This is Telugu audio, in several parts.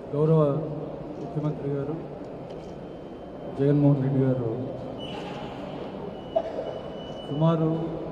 గౌరవ ముఖ్యమంత్రి గారు జగన్మోహన్ రెడ్డి గారు సుమారు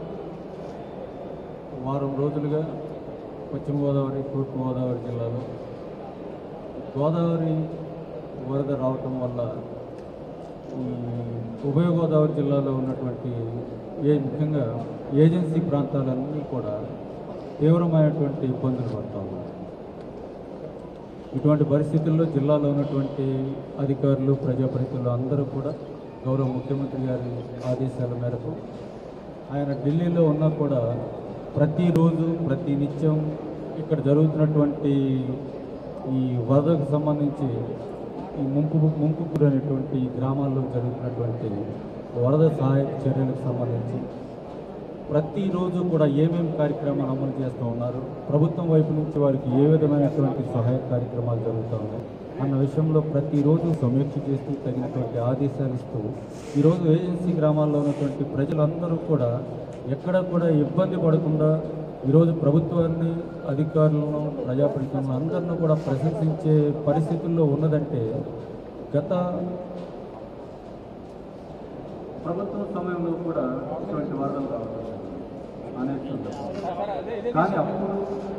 వారం రోజులుగా పశ్చిమ గోదావరి తూర్పు గోదావరి జిల్లాలో గోదావరి వరద రావటం వల్ల ఈ ఉభయ గోదావరి జిల్లాలో ఉన్నటువంటి ఏ ముఖ్యంగా ఏజెన్సీ ప్రాంతాలన్నీ కూడా తీవ్రమైనటువంటి ఇబ్బందులు పడతా ఉన్నాయి ఇటువంటి పరిస్థితుల్లో జిల్లాలో ఉన్నటువంటి అధికారులు ప్రజాప్రతినిధులు అందరూ కూడా గౌరవ ముఖ్యమంత్రి గారి ఆదేశాల మేరకు ఆయన ఢిల్లీలో ఉన్నా కూడా ప్రతిరోజు ప్రతి నిత్యం ఇక్కడ జరుగుతున్నటువంటి ఈ వరదకు సంబంధించి ఈ ముంపు ముంపు గురైనటువంటి గ్రామాల్లో జరుగుతున్నటువంటి వరద సహాయక చర్యలకు సంబంధించి ప్రతిరోజు కూడా ఏమేమి కార్యక్రమాలు అమలు చేస్తూ ఉన్నారు ప్రభుత్వం వైపు నుంచి వారికి ఏ విధమైనటువంటి సహాయ కార్యక్రమాలు జరుగుతూ ఉన్నాయి అన్న విషయంలో ప్రతిరోజు సమీక్ష చేస్తూ తగినటువంటి ఆదేశాలు ఇస్తూ ఈరోజు ఏజెన్సీ గ్రామాల్లో ఉన్నటువంటి ప్రజలందరూ కూడా ఎక్కడ కూడా ఇబ్బంది పడకుండా ఈరోజు ప్రభుత్వాన్ని అధికారులను ప్రజాప్రతినిధులను అందరినీ కూడా ప్రశంసించే పరిస్థితుల్లో ఉన్నదంటే గత ప్రభుత్వం సమయంలో కూడా ఇటువంటి వరదలు రావడం అనేది కానీ అప్పుడు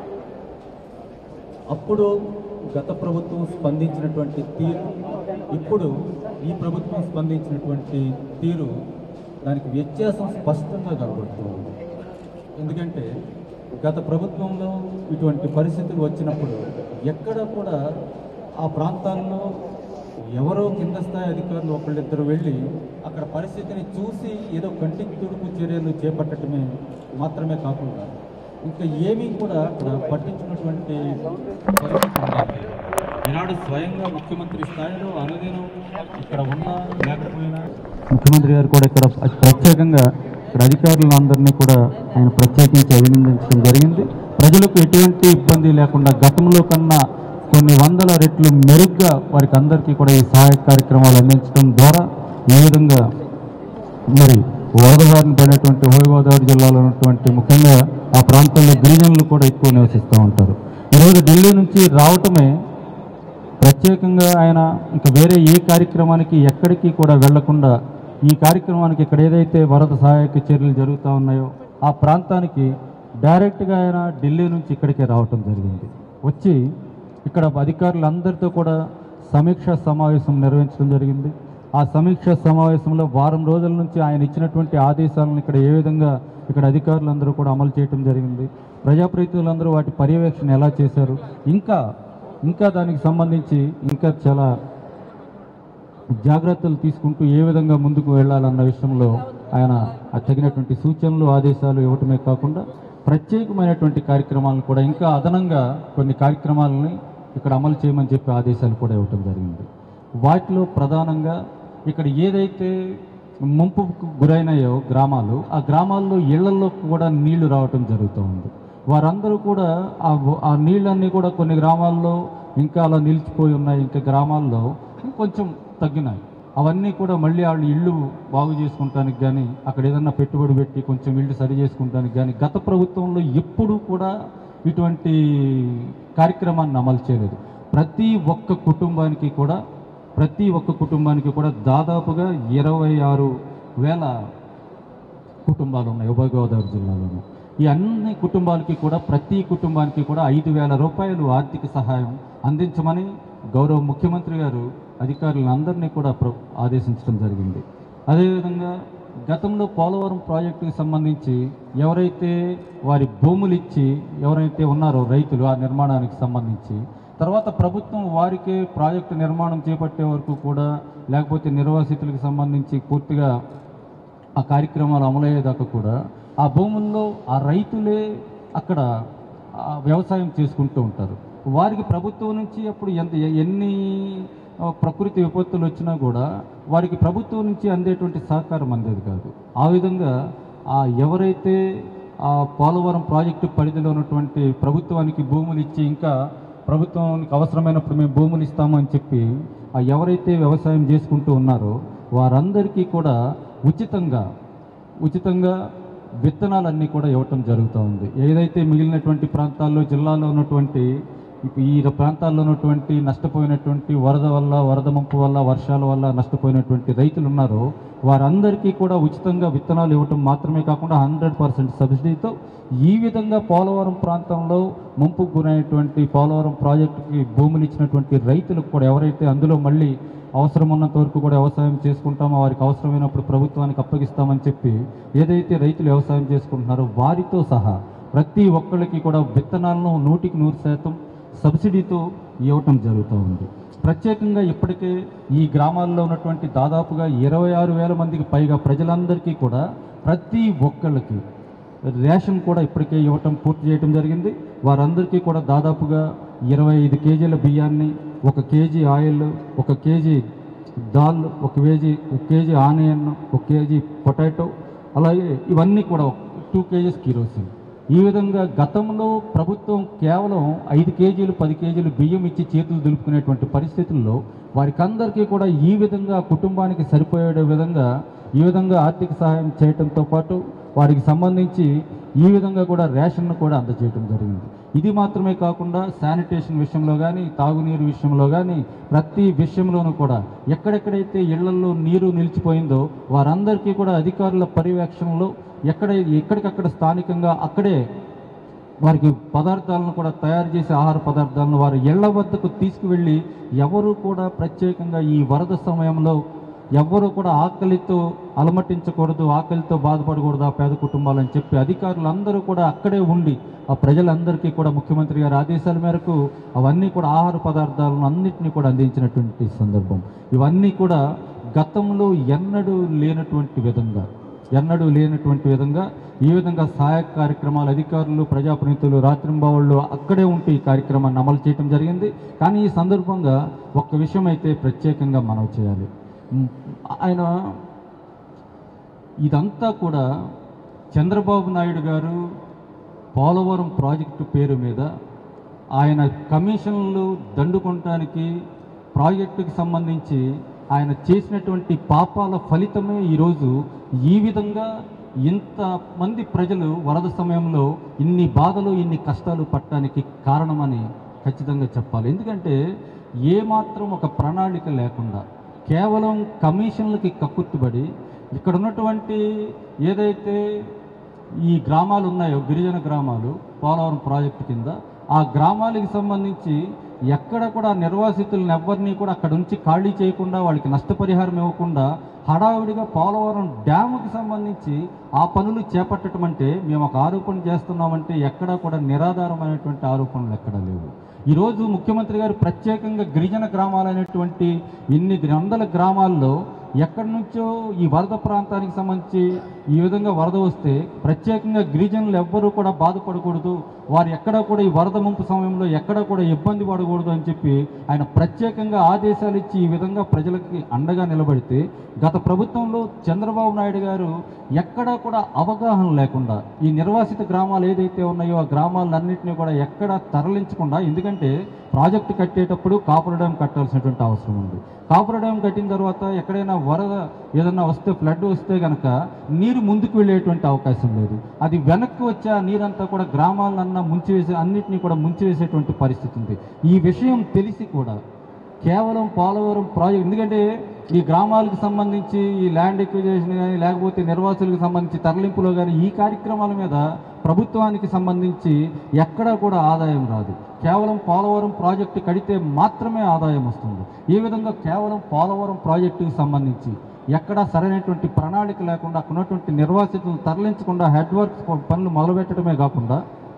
అప్పుడు గత ప్రభుత్వం స్పందించినటువంటి తీరు ఇప్పుడు ఈ ప్రభుత్వం స్పందించినటువంటి తీరు దానికి వ్యత్యాసం స్పష్టంగా కనబడుతుంది ఎందుకంటే గత ప్రభుత్వంలో ఇటువంటి పరిస్థితులు వచ్చినప్పుడు ఎక్కడ కూడా ఆ ప్రాంతాల్లో ఎవరో కింద స్థాయి అధికారులు ఒకళ్ళిద్దరు వెళ్ళి అక్కడ పరిస్థితిని చూసి ఏదో కంటికి తుడుపు చర్యలు చేపట్టడమే మాత్రమే కాకుండా ఇంకా ఏమీ కూడా అక్కడ పట్టించినటువంటి పరిస్థితి ఉండదు. ఈనాడు స్వయంగా ముఖ్యమంత్రి స్థాయిలో అనుదినం ఇక్కడ ఉన్నా లేకపోయినా ముఖ్యమంత్రి గారు కూడా ఇక్కడ ప్రత్యేకంగా ఇక్కడ అధికారులందరినీ కూడా ఆయన ప్రత్యేకించి అభినందించడం జరిగింది ప్రజలకు ఎటువంటి ఇబ్బంది లేకుండా గతంలో కన్నా కొన్ని వందల రెట్లు మెరుగ్గా వారికి అందరికీ కూడా ఈ సహాయక కార్యక్రమాలు అందించడం ద్వారా ఈ విధంగా మరి వరద బారిన పడినటువంటి ఉభయ గోదావరి జిల్లాలో ఉన్నటువంటి ముఖ్యంగా ఆ ప్రాంతంలో గిరిజనులు కూడా ఎక్కువ నివసిస్తూ ఉంటారు ఈరోజు ఢిల్లీ నుంచి రావటమే ప్రత్యేకంగా ఆయన ఇంకా వేరే ఏ కార్యక్రమానికి ఎక్కడికి కూడా వెళ్లకుండా ఈ కార్యక్రమానికి ఇక్కడ ఏదైతే వరద సహాయక చర్యలు జరుగుతూ ఉన్నాయో ఆ ప్రాంతానికి డైరెక్ట్గా ఆయన ఢిల్లీ నుంచి ఇక్కడికే రావటం జరిగింది వచ్చి ఇక్కడ అధికారులందరితో కూడా సమీక్ష సమావేశం నిర్వహించడం జరిగింది ఆ సమీక్ష సమావేశంలో వారం రోజుల నుంచి ఆయన ఇచ్చినటువంటి ఆదేశాలను ఇక్కడ ఏ విధంగా ఇక్కడ అధికారులందరూ కూడా అమలు చేయడం జరిగింది ప్రజాప్రతినిధులందరూ వాటి పర్యవేక్షణ ఎలా చేశారు ఇంకా ఇంకా దానికి సంబంధించి ఇంకా చాలా జాగ్రత్తలు తీసుకుంటూ ఏ విధంగా ముందుకు వెళ్ళాలన్న విషయంలో ఆయన ఆ తగినటువంటి సూచనలు ఆదేశాలు ఇవ్వటమే కాకుండా ప్రత్యేకమైనటువంటి కార్యక్రమాలను కూడా ఇంకా అదనంగా కొన్ని కార్యక్రమాలని ఇక్కడ అమలు చేయమని చెప్పి ఆదేశాలు కూడా ఇవ్వటం జరిగింది వాటిలో ప్రధానంగా ఇక్కడ ఏదైతే ముంపుకు గురైనాయో గ్రామాలు ఆ గ్రామాల్లో ఇళ్లలో కూడా నీళ్లు రావటం జరుగుతూ ఉంది వారందరూ కూడా ఆ ఆ నీళ్ళన్నీ కూడా కొన్ని గ్రామాల్లో ఇంకా అలా నిలిచిపోయి ఉన్నాయి ఇంకా గ్రామాల్లో కొంచెం తగ్గినాయి అవన్నీ కూడా మళ్ళీ వాళ్ళు ఇళ్ళు బాగు చేసుకుంటానికి కానీ అక్కడ ఏదన్నా పెట్టుబడి పెట్టి కొంచెం ఇళ్ళు సరి చేసుకుంటానికి కానీ గత ప్రభుత్వంలో ఎప్పుడూ కూడా ఇటువంటి కార్యక్రమాన్ని అమలు చేయలేదు ప్రతి ఒక్క కుటుంబానికి కూడా ప్రతి ఒక్క కుటుంబానికి కూడా దాదాపుగా ఇరవై ఆరు వేల కుటుంబాలు ఉన్నాయి ఉభయ గోదావరి జిల్లాలోను ఈ అన్ని కుటుంబాలకి కూడా ప్రతి కుటుంబానికి కూడా ఐదు వేల రూపాయలు ఆర్థిక సహాయం అందించమని గౌరవ ముఖ్యమంత్రి గారు అధికారులందరినీ కూడా ప్ర- ఆదేశించడం జరిగింది అదేవిధంగా గతంలో పోలవరం ప్రాజెక్టుకి సంబంధించి ఎవరైతే వారి భూములు ఇచ్చి ఎవరైతే ఉన్నారో రైతులు ఆ నిర్మాణానికి సంబంధించి తర్వాత ప్రభుత్వం వారికే ప్రాజెక్టు నిర్మాణం చేపట్టే వరకు కూడా లేకపోతే నిర్వాసితులకు సంబంధించి పూర్తిగా ఆ కార్యక్రమాలు అమలయ్యేదాకా కూడా ఆ భూముల్లో ఆ రైతులే అక్కడ ఆ వ్యవసాయం చేసుకుంటూ ఉంటారు వారికి ప్రభుత్వం నుంచి అప్పుడు ఎంత ఎన్ని ఆ, ప్రకృతి విపత్తులు వచ్చినా కూడా వారికి ప్రభుత్వం నుంచి అందేటువంటి సహకారం అందేది కాదు ఆ విధంగా ఆ ఎవరైతే ఆ పోలవరం ప్రాజెక్టు పరిధిలో ఉన్నటువంటి ప్రభుత్వానికి భూములు ఇచ్చి ఇంకా ప్రభుత్వానికి అవసరమైనప్పుడు మేము భూములు ఇస్తామని చెప్పి ఆ ఎవరైతే వ్యవసాయం చేసుకుంటూ ఉన్నారో వారందరికీ కూడా ఉచితంగా ఉచితంగా విత్తనాలన్నీ కూడా ఇవ్వటం జరుగుతూ ఉంది ఏదైతే మిగిలినటువంటి ప్రాంతాల్లో జిల్లాలో ఉన్నటువంటి ఇప్పుడు ఈ ప్రాంతాల్లో ఉన్నటువంటి నష్టపోయినటువంటి వరద వల్ల వరద ముంపు వల్ల వర్షాల వల్ల నష్టపోయినటువంటి రైతులు ఉన్నారో వారందరికీ కూడా ఉచితంగా విత్తనాలు ఇవ్వటం మాత్రమే కాకుండా హండ్రెడ్ పర్సెంట్ సబ్సిడీతో ఈ విధంగా పోలవరం ప్రాంతంలో ముంపుకు గురైనటువంటి పోలవరం ప్రాజెక్టుకి భూములు ఇచ్చినటువంటి రైతులకు కూడా ఎవరైతే అందులో మళ్ళీ అవసరం ఉన్నంత వరకు కూడా వ్యవసాయం చేసుకుంటామో వారికి అవసరమైనప్పుడు ప్రభుత్వానికి అప్పగిస్తామని చెప్పి ఏదైతే రైతులు వ్యవసాయం చేసుకుంటున్నారో వారితో సహా ప్రతి ఒక్కళ్ళకి కూడా విత్తనాలను నూటికి నూరు శాతం సబ్సిడీతో ఇవ్వటం జరుగుతూ ఉంది ప్రత్యేకంగా ఇప్పటికే ఈ గ్రామాల్లో ఉన్నటువంటి దాదాపుగా ఇరవై ఆరు వేల మందికి పైగా ప్రజలందరికీ కూడా ప్రతి ఒక్కళ్ళకి రేషన్ కూడా ఇప్పటికే ఇవ్వటం పూర్తి చేయడం జరిగింది వారందరికీ కూడా దాదాపుగా ఇరవై ఐదు కేజీల బియ్యాన్ని ఒక కేజీ ఆయిల్ ఒక కేజీ దాల్ ఒక కేజీ ఒక కేజీ ఆనియన్ ఒక కేజీ పొటాటో అలాగే ఇవన్నీ కూడా టూ కేజీస్ కిరోసిన్ ఈ విధంగా గతంలో ప్రభుత్వం కేవలం ఐదు కేజీలు పది కేజీలు బియ్యం ఇచ్చి చేతులు దులుపుకునేటువంటి పరిస్థితుల్లో వారికి అందరికీ కూడా ఈ విధంగా కుటుంబానికి సరిపోయే విధంగా ఈ విధంగా ఆర్థిక సహాయం చేయడంతో పాటు వారికి సంబంధించి ఈ విధంగా కూడా రేషన్ను కూడా అందజేయడం జరిగింది ఇది మాత్రమే కాకుండా శానిటేషన్ విషయంలో కానీ తాగునీరు విషయంలో కానీ ప్రతి విషయంలోనూ కూడా ఎక్కడెక్కడైతే ఇళ్లలో నీరు నిలిచిపోయిందో వారందరికీ కూడా అధికారుల పర్యవేక్షణలో ఎక్కడ ఎక్కడికక్కడ స్థానికంగా అక్కడే వారికి పదార్థాలను కూడా తయారు చేసే ఆహార పదార్థాలను వారి ఇళ్ల వద్దకు తీసుకువెళ్ళి ఎవరు కూడా ప్రత్యేకంగా ఈ వరద సమయంలో ఎవ్వరూ కూడా ఆకలితో అలమటించకూడదు ఆకలితో బాధపడకూడదు ఆ పేద కుటుంబాలని చెప్పి అధికారులందరూ కూడా అక్కడే ఉండి ఆ ప్రజలందరికీ కూడా ముఖ్యమంత్రి గారి ఆదేశాల మేరకు అవన్నీ కూడా ఆహార పదార్థాలను అన్నింటినీ కూడా అందించినటువంటి సందర్భం ఇవన్నీ కూడా గతంలో ఎన్నడూ లేనటువంటి విధంగా ఎన్నడూ లేనటువంటి విధంగా ఈ విధంగా సహాయక కార్యక్రమాలు అధికారులు ప్రజాప్రతినిధులు రాత్రింబావుళ్ళు అక్కడే ఉంటూ ఈ కార్యక్రమాన్ని అమలు చేయడం జరిగింది కానీ ఈ సందర్భంగా ఒక్క విషయం అయితే ప్రత్యేకంగా మనవి చేయాలి ఉమ్, ఆయన ఇదంతా కూడా చంద్రబాబు నాయుడు గారు పోలవరం ప్రాజెక్టు పేరు మీద ఆయన కమిషన్లు దండుకొనటానికి ప్రాజెక్టుకి సంబంధించి ఆయన చేసినటువంటి పాపాల ఫలితమే ఈరోజు ఈ విధంగా ఇంతమంది ప్రజలు వరద సమయంలో ఇన్ని బాధలు ఇన్ని కష్టాలు పట్టడానికి కారణమని ఖచ్చితంగా చెప్పాలి ఎందుకంటే ఏమాత్రం ఒక ప్రణాళిక లేకుండా కేవలం కమిషన్లకి కక్కుర్తిబడి ఇక్కడ ఉన్నటువంటి ఏదైతే ఈ గ్రామాలు ఉన్నాయో గిరిజన గ్రామాలు పోలవరం ప్రాజెక్టు కింద ఆ గ్రామాలకు సంబంధించి ఎక్కడ కూడా నిర్వాసితులను ఎవరిని కూడా అక్కడ ఉంచి ఖాళీ చేయకుండా వాళ్ళకి నష్టపరిహారం ఇవ్వకుండా హడావుడిగా పోలవరం డ్యాముకి సంబంధించి ఆ పనులు చేపట్టడం అంటే మేము ఒక ఆరోపణ చేస్తున్నామంటే ఎక్కడా కూడా నిరాధారమైనటువంటి ఆరోపణలు ఎక్కడా లేవు ఈరోజు ముఖ్యమంత్రి గారు ప్రత్యేకంగా గిరిజన గ్రామాలైనటువంటి ఇన్ని వందల గ్రామాల్లో ఎక్కడి నుంచో ఈ వరద ప్రాంతానికి సంబంధించి ఈ విధంగా వరద వస్తే ప్రత్యేకంగా గిరిజనులు ఎవ్వరూ కూడా బాధపడకూడదు వారు ఎక్కడా కూడా ఈ వరద ముంపు సమయంలో ఎక్కడా కూడా ఇబ్బంది పడకూడదు అని చెప్పి ఆయన ప్రత్యేకంగా ఆదేశాలు ఇచ్చి ఈ విధంగా ప్రజలకి అండగా నిలబడితే గత ప్రభుత్వంలో చంద్రబాబు నాయుడు గారు ఎక్కడా కూడా అవగాహన లేకుండా ఈ నిర్వాసిత గ్రామాలు ఏదైతే ఉన్నాయో ఆ గ్రామాలన్నింటినీ కూడా ఎక్కడా తరలించకుండా ఎందుకంటే ప్రాజెక్టు కట్టేటప్పుడు కాపుర డ్యాం కట్టాల్సినటువంటి అవసరం ఉంది కాపుర డ్యాం కట్టిన తర్వాత ఎక్కడైనా వరద ఏదైనా వస్తే ఫ్లడ్ వస్తే కనుక నీరు ముందుకు వెళ్ళేటువంటి అవకాశం లేదు అది వెనక్కి వచ్చే ఆ నీరంతా కూడా గ్రామాలన్నా ముంచివేసే అన్నిటినీ కూడా ముంచివేసేటువంటి పరిస్థితి ఉంది ఈ విషయం తెలిసి కూడా కేవలం పోలవరం ప్రాజెక్ట్ ఎందుకంటే ఈ గ్రామాలకు సంబంధించి ఈ ల్యాండ్ ఎక్విజేషన్ కానీ లేకపోతే నిర్వాసులకు సంబంధించి తరలింపులో కానీ ఈ కార్యక్రమాల మీద ప్రభుత్వానికి సంబంధించి ఎక్కడా కూడా ఆదాయం రాదు కేవలం పోలవరం ప్రాజెక్టు కడితే మాత్రమే ఆదాయం వస్తుంది ఈ విధంగా కేవలం పోలవరం ప్రాజెక్టుకి సంబంధించి ఎక్కడా సరైనటువంటి ప్రణాళిక లేకుండా అక్కడ ఉన్నటువంటి నిర్వాసితులను తరలించకుండా హెడ్ వర్క్స్ పనులు మొదలుపెట్టడమే కాకుండా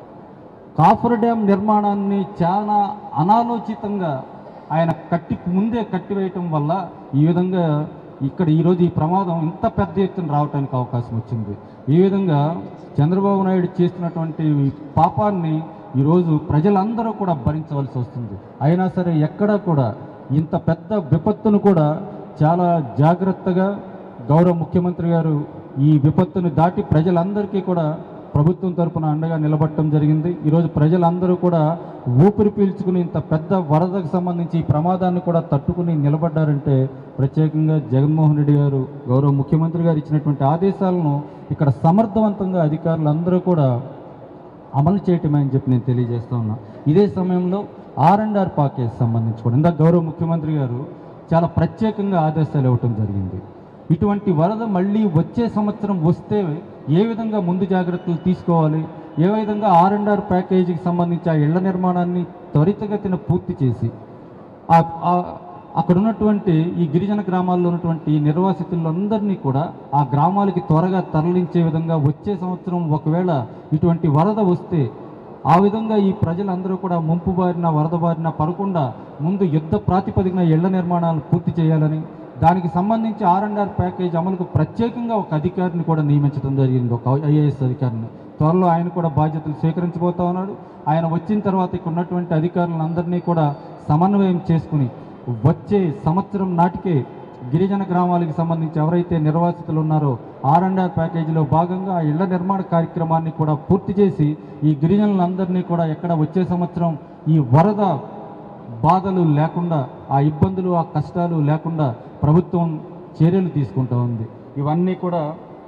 కాఫర్ డ్యామ్ నిర్మాణాన్ని చాలా అనాలోచితంగా ఆయన కట్టి ముందే కట్టివేయటం వల్ల ఈ విధంగా ఇక్కడ ఈరోజు ఈ ప్రమాదం ఇంత పెద్ద ఎత్తున రావడానికి అవకాశం వచ్చింది ఈ విధంగా చంద్రబాబు నాయుడు చేస్తున్నటువంటి ఈ పాపాన్ని ఈరోజు ప్రజలందరూ కూడా భరించవలసి వస్తుంది అయినా సరే ఎక్కడా కూడా ఇంత పెద్ద విపత్తును కూడా చాలా జాగ్రత్తగా గౌరవ ముఖ్యమంత్రి గారు ఈ విపత్తును దాటి ప్రజలందరికీ కూడా ప్రభుత్వం తరపున అండగా నిలబడటం జరిగింది ఈరోజు ప్రజలందరూ కూడా ఊపిరి పీల్చుకుని ఇంత పెద్ద వరదకు సంబంధించి ఈ ప్రమాదాన్ని కూడా తట్టుకుని నిలబడ్డారంటే ప్రత్యేకంగా జగన్మోహన్ రెడ్డి గారు గౌరవ ముఖ్యమంత్రి గారు ఇచ్చినటువంటి ఆదేశాలను ఇక్కడ సమర్థవంతంగా అధికారులు అందరూ కూడా అమలు చేయటమే అని చెప్పి నేను తెలియజేస్తా ఉన్నా ఇదే సమయంలో ఆర్ అండ్ ఆర్ ప్యాకేజ్ సంబంధించి కూడా ఇందాక గౌరవ ముఖ్యమంత్రి గారు చాలా ప్రత్యేకంగా ఆదేశాలు ఇవ్వటం జరిగింది ఇటువంటి వరద మళ్ళీ వచ్చే సంవత్సరం వస్తే ఏ విధంగా ముందు జాగ్రత్తలు తీసుకోవాలి ఏ విధంగా ఆర్ అండ్ ఆర్ ప్యాకేజీకి సంబంధించి ఆ ఇళ్ల నిర్మాణాన్ని త్వరితగతిన పూర్తి చేసి ఆ- ఆ- అక్కడ ఉన్నటువంటి ఈ గిరిజన గ్రామాల్లో ఉన్నటువంటి నిర్వాసితులందరినీ కూడా ఆ గ్రామాలకి త్వరగా తరలించే విధంగా వచ్చే సంవత్సరం ఒకవేళ ఇటువంటి వరద వస్తే ఆ విధంగా ఈ ప్రజలందరూ కూడా ముంపు బారిన వరద బారిన పడకుండా ముందు యుద్ధ ప్రాతిపదికన ఇళ్ల నిర్మాణాలు పూర్తి చేయాలని దానికి సంబంధించి ఆర్ అండ్ ఆర్ ప్యాకేజ్ అమలుకు ప్రత్యేకంగా ఒక అధికారిని కూడా నియమించడం జరిగింది ఒక ఐఏఎస్ అధికారిని త్వరలో ఆయన కూడా బాధ్యతలు స్వీకరించబోతా ఉన్నాడు ఆయన వచ్చిన తర్వాత ఇక్కడ ఉన్నటువంటి అధికారులందరినీ కూడా సమన్వయం చేసుకుని వచ్చే సంవత్సరం నాటికే గిరిజన గ్రామాలకు సంబంధించి ఎవరైతే నిర్వాసితులు ఉన్నారో ఆర్ అండ్ ఆర్ ప్యాకేజీలో భాగంగా ఆ ఇళ్ల నిర్మాణ కార్యక్రమాన్ని కూడా పూర్తి చేసి ఈ గిరిజనులందరినీ కూడా ఎక్కడ వచ్చే సంవత్సరం ఈ వరద బాధలు లేకుండా ఆ ఇబ్బందులు ఆ కష్టాలు లేకుండా ప్రభుత్వం చర్యలు తీసుకుంటా ఉంది ఇవన్నీ కూడా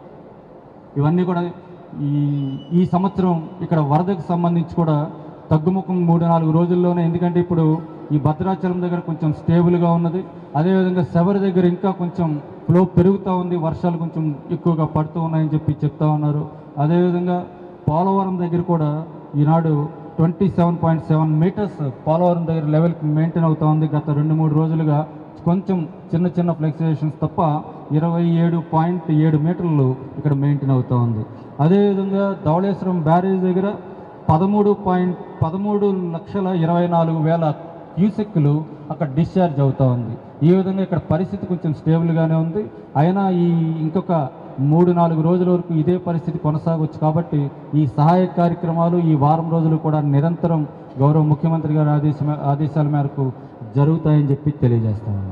ఇవన్నీ కూడా ఈ ఈ సంవత్సరం ఇక్కడ వరదకు సంబంధించి కూడా తగ్గుముఖం మూడు నాలుగు రోజుల్లోనే ఎందుకంటే ఇప్పుడు ఈ భద్రాచలం దగ్గర కొంచెం స్టేబుల్గా ఉన్నది అదేవిధంగా శబరి దగ్గర ఇంకా కొంచెం ఫ్లో పెరుగుతూ ఉంది వర్షాలు కొంచెం ఎక్కువగా పడుతూ ఉన్నాయని చెప్పి చెప్తా ఉన్నారు అదేవిధంగా పోలవరం దగ్గర కూడా ఈనాడు twenty seven point seven meters Polavaram దగ్గర లెవెల్కి మెయింటైన్ అవుతా ఉంది గత రెండు మూడు రోజులుగా కొంచెం చిన్న చిన్న ఫ్లెక్చుయేషన్స్ తప్ప ఇరవై ఏడు పాయింట్ ఏడు మీటర్లు ఇక్కడ మెయింటైన్ అవుతూ ఉంది అదేవిధంగా ధవళేశ్వరం బ్యారేజ్ దగ్గర పదమూడు పాయింట్ పదమూడు లక్షల ఇరవై నాలుగు వేల క్యూసెక్లు అక్కడ డిశ్చార్జ్ అవుతూ ఉంది ఈ విధంగా ఇక్కడ పరిస్థితి కొంచెం స్టేబుల్గానే ఉంది అయినా ఈ ఇంకొక మూడు నాలుగు రోజుల వరకు ఇదే పరిస్థితి కొనసాగవచ్చు కాబట్టి ఈ సహాయ కార్యక్రమాలు ఈ వారం రోజులు కూడా నిరంతరం గౌరవ ముఖ్యమంత్రి గారి ఆదేశం ఆదేశాల మేరకు జరుగుతాయని చెప్పి తెలియజేస్తాను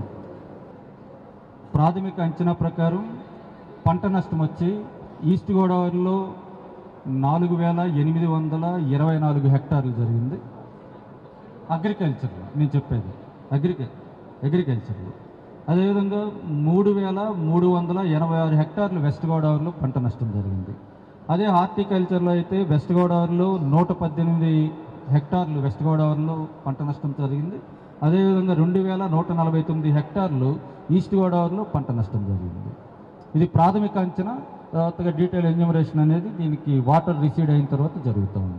ప్రాథమిక అంచనా ప్రకారం పంట నష్టం వచ్చి ఈస్ట్ గోదావరిలో నాలుగు వేల ఎనిమిది వందల ఇరవై నాలుగు హెక్టార్లు జరిగింది అగ్రికల్చర్లో నేను చెప్పేది అగ్రికల్ అగ్రికల్చర్లో అదేవిధంగా మూడు వేల మూడు వందల ఎనభై ఆరు హెక్టార్లు వెస్ట్ గోదావరిలో పంట నష్టం జరిగింది అదే హార్టికల్చర్లో అయితే వెస్ట్ గోదావరిలో నూట పద్దెనిమిది హెక్టార్లు వెస్ట్ గోదావరిలో పంట నష్టం జరిగింది అదేవిధంగా రెండు వేల నూట నలభై తొమ్మిది హెక్టార్లు ఈస్ట్ గోదావరిలో పంట నష్టం జరిగింది ఇది ప్రాథమిక అంచనా తర్వాతగా డీటెయిల్ ఎన్యూమరేషన్ అనేది దీనికి వాటర్ రిసీడ్ అయిన తర్వాత జరుగుతూ ఉంది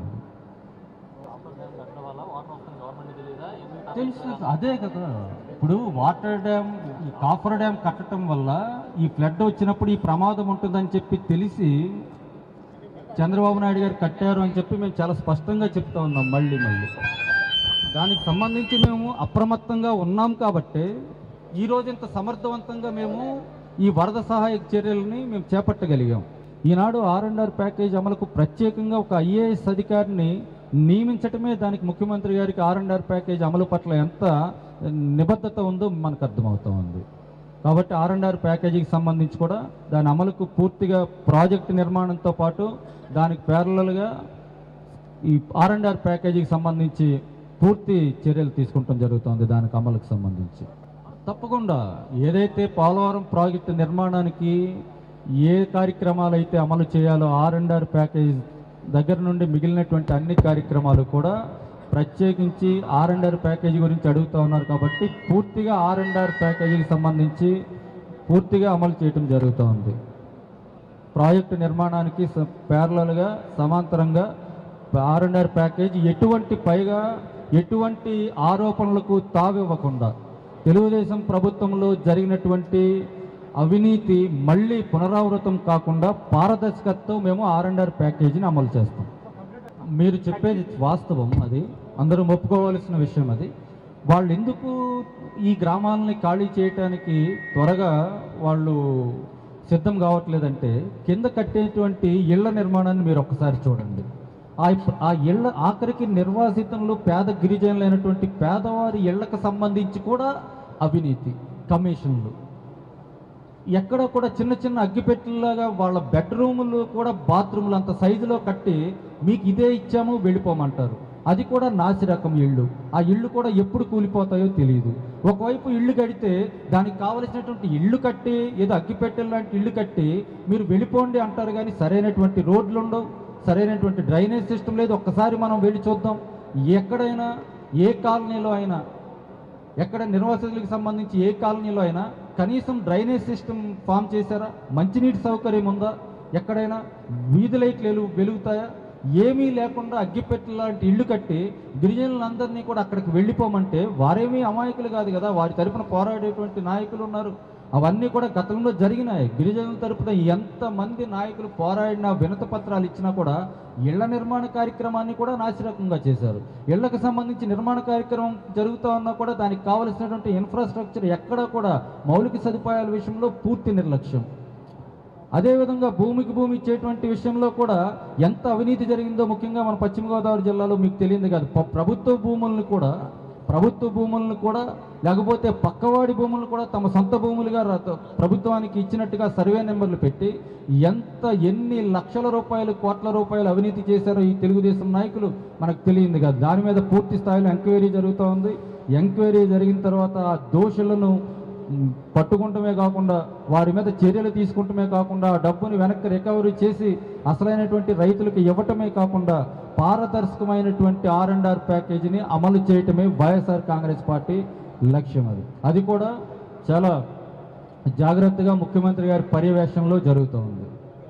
తెలుసు తెలుసు. అదే కదా ఇప్పుడు వాటర్ డ్యామ్ ఈ కాఫర్ డ్యామ్ కట్టడం వల్ల ఈ ఫ్లడ్ వచ్చినప్పుడు ఈ ప్రమాదం ఉంటుందని చెప్పి తెలిసి చంద్రబాబు నాయుడు గారు కట్టారు అని చెప్పి మేము చాలా స్పష్టంగా చెప్తా ఉన్నాం మళ్ళీ మళ్ళీ దానికి సంబంధించి మేము అప్రమత్తంగా ఉన్నాం కాబట్టి ఈ రోజు ఇంత సమర్థవంతంగా మేము ఈ వరద సహాయక చర్యలని మేము చేపట్టగలిగాం ఈనాడు ఆర్ అండ్ ఆర్ ప్యాకేజ్ అమలుకు ప్రత్యేకంగా ఒక ఐఏఎస్ అధికారిని నియమించటమే దానికి ముఖ్యమంత్రి గారికి ఆర్ అండ్ ఆర్ ప్యాకేజ్ అమలు పట్ల ఎంత నిబద్ధత ఉందో మనకు అర్థమవుతా ఉంది కాబట్టి ఆర్ అండ్ ఆర్ ప్యాకేజీకి సంబంధించి కూడా దాని అమలుకు పూర్తిగా ప్రాజెక్టు నిర్మాణంతో పాటు దానికి ప్యారలల్గా ఈ ఆర్ అండ్ ఆర్ ప్యాకేజీకి సంబంధించి పూర్తి చర్యలు తీసుకుంటాం జరుగుతుంది దానికి అమలుకు సంబంధించి తప్పకుండా ఏదైతే పోలవరం ప్రాజెక్టు నిర్మాణానికి ఏ కార్యక్రమాలు అయితే అమలు చేయాలో ఆర్ అండ్ ఆర్ ప్యాకేజ్ దగ్గర నుండి మిగిలినటువంటి అన్ని కార్యక్రమాలు కూడా ప్రత్యేకించి ఆర్ అండ్ ఆర్ ప్యాకేజీ గురించి అడుగుతా ఉన్నారు కాబట్టి పూర్తిగా ఆర్ అండ్ ఆర్ ప్యాకేజీకి సంబంధించి పూర్తిగా అమలు చేయటం జరుగుతూ ఉంది ప్రాజెక్టు నిర్మాణానికి ప్యారలల్గా సమాంతరంగా ఆర్ అండ్ ఆర్ ప్యాకేజ్ ఎటువంటి పైగా ఎటువంటి ఆరోపణలకు తావివ్వకుండా తెలుగుదేశం ప్రభుత్వంలో జరిగినటువంటి అవినీతి మళ్ళీ పునరావృతం కాకుండా పారదర్శకతతో మేము ఆర్ అండ్ ఆర్ ప్యాకేజీని అమలు చేస్తాం మీరు చెప్పేది వాస్తవం అది అందరూ ఒప్పుకోవాల్సిన విషయం అది వాళ్ళు ఎందుకు ఈ గ్రామాలని ఖాళీ చేయటానికి త్వరగా వాళ్ళు సిద్ధం కావట్లేదంటే కింద కట్టేటువంటి ఇళ్ల నిర్మాణాన్ని మీరు ఒక్కసారి చూడండి ఆ ఆ ఇళ్ల ఆఖరికి నిర్వాసితంలో పేద గిరిజనులైనటువంటి పేదవారి ఇళ్లకు సంబంధించి కూడా అవినీతి కమిషన్లు ఎక్కడ కూడా చిన్న చిన్న అగ్గిపెట్టెలాగా వాళ్ళ బెడ్రూములు కూడా బాత్రూములు అంత సైజులో కట్టి మీకు ఇదే ఇచ్చాము వెళ్ళిపోమంటారు అది కూడా నాసి రకం ఇళ్ళు ఆ ఇళ్ళు కూడా ఎప్పుడు కూలిపోతాయో తెలియదు ఒకవైపు ఇళ్ళు కడితే దానికి కావలసినటువంటి ఇళ్ళు కట్టి ఏదో అగ్గిపెట్టెల లాంటి ఇళ్ళు కట్టి మీరు వెళ్ళిపోండి అంటారు కానీ సరైనటువంటి రోడ్లు ఉండవు సరైనటువంటి డ్రైనేజ్ సిస్టమ్ లేదు ఒక్కసారి మనం వెళ్ళి చూద్దాం ఎక్కడైనా ఏ కాలనీలో అయినా ఎక్కడ నిర్వాసితులకు సంబంధించి ఏ కాలనీలో అయినా కనీసం డ్రైనేజ్ సిస్టమ్ ఫామ్ చేశారా మంచినీటి సౌకర్యం ఉందా ఎక్కడైనా వీధి లైట్లు వెలుగు వెలుగుతాయా ఏమీ లేకుండా అగ్గిపెట్టె లాంటి ఇల్లు కట్టి గిరిజనులందరినీ కూడా అక్కడికి వెళ్ళిపోమంటే వారేమీ అమాయకులు కాదు కదా వారి తరపున పోరాడేటువంటి నాయకులు ఉన్నారు అవన్నీ కూడా గతంలో జరిగినాయి గిరిజనుల తరపున ఎంతమంది నాయకులు పోరాడిన వినత పత్రాలు ఇచ్చినా కూడా ఇళ్ల నిర్మాణ కార్యక్రమాన్ని కూడా నాసిరకంగా చేశారు ఇళ్లకు సంబంధించి నిర్మాణ కార్యక్రమం జరుగుతూ ఉన్నా కూడా దానికి కావలసినటువంటి ఇన్ఫ్రాస్ట్రక్చర్ ఎక్కడా కూడా మౌలిక సదుపాయాల విషయంలో పూర్తి నిర్లక్ష్యం అదేవిధంగా భూమికి భూమి ఇచ్చేటువంటి విషయంలో కూడా ఎంత అవినీతి జరిగిందో ముఖ్యంగా మన పశ్చిమ గోదావరి జిల్లాలో మీకు తెలియదు కాదు ప- ప్రభుత్వ భూములను కూడా ప్రభుత్వ భూములను కూడా లేకపోతే పక్కవాడి భూములను కూడా తమ సొంత భూములుగా ర- ప్రభుత్వానికి ఇచ్చినట్టుగా సర్వే నెంబర్లు పెట్టి ఎంత ఎన్ని లక్షల రూపాయలు కోట్ల రూపాయలు అవినీతి చేశారో ఈ తెలుగుదేశం నాయకులు మనకు తెలియదు కాదు దాని మీద పూర్తి స్థాయిలో ఎంక్వైరీ జరుగుతూ ఉంది ఎంక్వైరీ జరిగిన తర్వాత ఆ దోషులను మ్, పట్టుకుంటమే కాకుండా వారి మీద చర్యలు తీసుకుంటమే కాకుండా ఆ డబ్బుని వెనక్కి రికవరీ చేసి అసలైనటువంటి రైతులకు ఇవ్వటమే కాకుండా పారదర్శకమైనటువంటి ఆర్ అండ్ ఆర్ ప్యాకేజీని అమలు చేయటమే వైఎస్ఆర్ కాంగ్రెస్ పార్టీ లక్ష్యం అది అది కూడా చాలా జాగ్రత్తగా ముఖ్యమంత్రి గారి పర్యవేక్షణలో జరుగుతూ ఉంది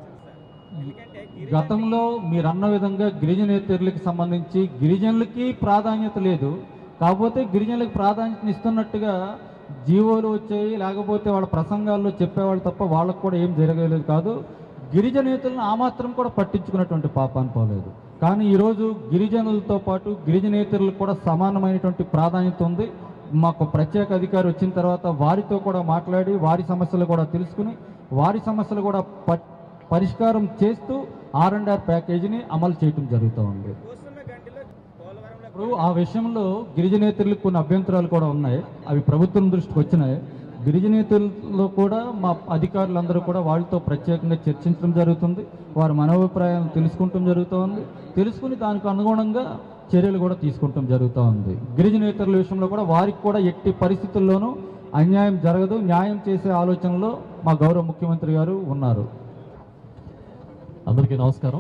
గతంలో మీరు అన్న విధంగా గిరిజనేతరులకు సంబంధించి గిరిజనులకి ప్రాధాన్యత లేదు కాకపోతే గిరిజనులకు ప్రాధాన్యత ఇస్తున్నట్టుగా జీవోలు వచ్చాయి లేకపోతే వాళ్ళ ప్రసంగాల్లో చెప్పేవాళ్ళు తప్ప వాళ్ళకు కూడా ఏం జరగలేదు కాదు గిరిజనేతలను ఆ మాత్రం కూడా పట్టించుకున్నటువంటి పాపాన్ని పోలేదు కానీ ఈరోజు గిరిజనులతో పాటు గిరిజనేతరులకు కూడా సమానమైనటువంటి ప్రాధాన్యత ఉంది మాకు ప్రత్యేక అధికారి వచ్చిన తర్వాత వారితో కూడా మాట్లాడి వారి సమస్యలు కూడా తెలుసుకుని వారి సమస్యలు కూడా పట్ పరిష్కారం చేస్తూ ఆర్ అండ్ ఆర్ ప్యాకేజీని అమలు చేయడం జరుగుతూ ఉంది ఇప్పుడు ఆ విషయంలో గిరిజనేతరులకు కొన్ని అభ్యంతరాలు కూడా ఉన్నాయి అవి ప్రభుత్వం దృష్టికి వచ్చినాయి గిరిజనేతరుల్లో కూడా మా అధికారులందరూ కూడా వాళ్ళతో ప్రత్యేకంగా చర్చించడం జరుగుతుంది వారి మనోభిప్రాయాలను తెలుసుకుంటం జరుగుతోంది తెలుసుకుని దానికి అనుగుణంగా చర్యలు కూడా తీసుకుంటాం జరుగుతూ ఉంది గిరిజనేతరుల విషయంలో కూడా వారికి కూడా ఎట్టి పరిస్థితుల్లోనూ అన్యాయం జరగదు న్యాయం చేసే ఆలోచనలో మా గౌరవ ముఖ్యమంత్రి గారు ఉన్నారు అందరికీ నమస్కారం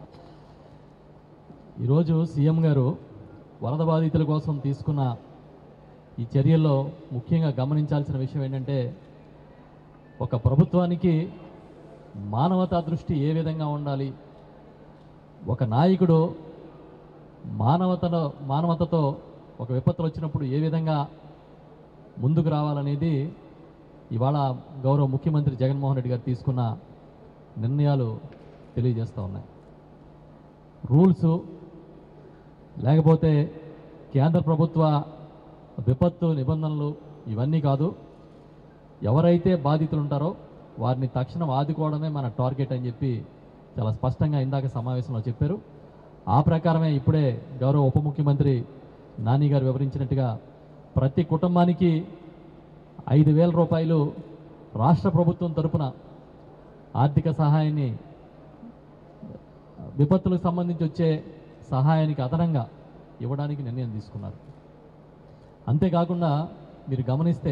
ఈరోజు సీఎం గారు వరద బాధితుల కోసం తీసుకున్న ఈ చర్యల్లో ముఖ్యంగా గమనించాల్సిన విషయం ఏంటంటే ఒక ప్రభుత్వానికి మానవతా దృష్టి ఏ విధంగా ఉండాలి ఒక నాయకుడు మానవతలో మానవతతో ఒక విపత్తులు వచ్చినప్పుడు ఏ విధంగా ముందుకు రావాలనేది ఇవాళ గౌరవ ముఖ్యమంత్రి జగన్మోహన్ రెడ్డి గారు తీసుకున్న నిర్ణయాలు తెలియజేస్తూ ఉన్నాయి రూల్స్ లేకపోతే కేంద్ర ప్రభుత్వ విపత్తు నిబంధనలు ఇవన్నీ కాదు ఎవరైతే బాధితులు ఉంటారో వారిని తక్షణం ఆదుకోవడమే మన టార్గెట్ అని చెప్పి చాలా స్పష్టంగా ఇందాక సమావేశంలో చెప్పారు ఆ ప్రకారమే ఇప్పుడే గౌరవ ఉప ముఖ్యమంత్రి నాని గారు వివరించినట్టుగా ప్రతి కుటుంబానికి ఐదు వేల రూపాయలు రాష్ట్ర ప్రభుత్వం తరపున ఆర్థిక సహాయాన్ని విపత్తులకు సంబంధించి వచ్చే సహాయానికి అదనంగా ఇవ్వడానికి నిర్ణయం తీసుకున్నారు అంతేకాకుండా మీరు గమనిస్తే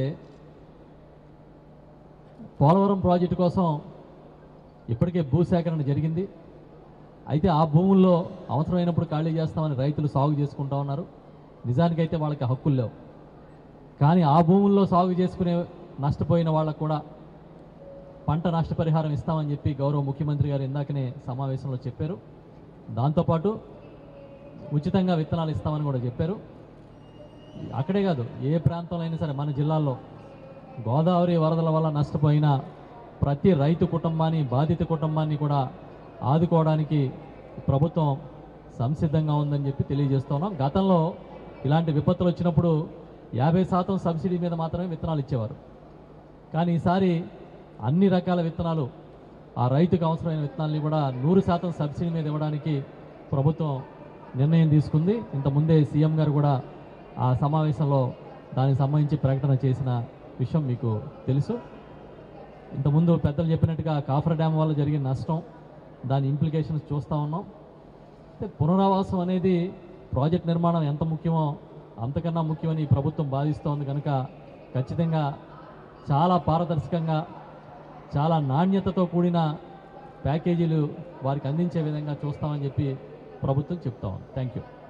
పోలవరం ప్రాజెక్టు కోసం ఇప్పటికే భూసేకరణ జరిగింది అయితే ఆ భూముల్లో అవసరమైనప్పుడు ఖాళీ చేస్తామని రైతులు సాగు చేసుకుంటా ఉన్నారు నిజానికైతే వాళ్ళకి హక్కులు లేవు కానీ ఆ భూముల్లో సాగు చేసుకునే నష్టపోయిన వాళ్ళకు కూడా పంట నష్టపరిహారం ఇస్తామని చెప్పి గౌరవ ముఖ్యమంత్రి గారు ఇందాకనే సమావేశంలో చెప్పారు దాంతోపాటు ఉచితంగా విత్తనాలు ఇస్తామని కూడా చెప్పారు అక్కడే కాదు ఏ ప్రాంతంలో అయినా సరే మన జిల్లాల్లో గోదావరి వరదల వల్ల నష్టపోయిన ప్రతి రైతు కుటుంబాన్ని బాధిత కుటుంబాన్ని కూడా ఆదుకోవడానికి ప్రభుత్వం సంసిద్ధంగా ఉందని చెప్పి తెలియజేస్తున్నాం గతంలో ఇలాంటి విపత్తులు వచ్చినప్పుడు యాభై శాతం సబ్సిడీ మీద మాత్రమే విత్తనాలు ఇచ్చేవారు కానీ ఈసారి అన్ని రకాల విత్తనాలు ఆ రైతుకు అవసరమైన విత్తనాలని కూడా నూరు శాతం సబ్సిడీ మీద ఇవ్వడానికి ప్రభుత్వం నిర్ణయం తీసుకుంది ఇంతకుముందే సీఎం గారు కూడా ఆ సమావేశంలో దానికి సంబంధించి ప్రకటన చేసిన విషయం మీకు తెలుసు ఇంతకుముందు పెద్దలు చెప్పినట్టుగా కాఫర్ డ్యామ్ వల్ల జరిగిన నష్టం దాని ఇంప్లికేషన్స్ చూస్తూ ఉన్నాం అంటే పునరావాసం అనేది ప్రాజెక్ట్ నిర్మాణం ఎంత ముఖ్యమో అంతకన్నా ముఖ్యమని ఈ ప్రభుత్వం భావిస్తోంది కనుక ఖచ్చితంగా చాలా పారదర్శకంగా చాలా నాణ్యతతో కూడిన ప్యాకేజీలు వారికి అందించే విధంగా చూస్తామని చెప్పి ప్రభుత్వం చెప్తా ఉంది థ్యాంక్ యూ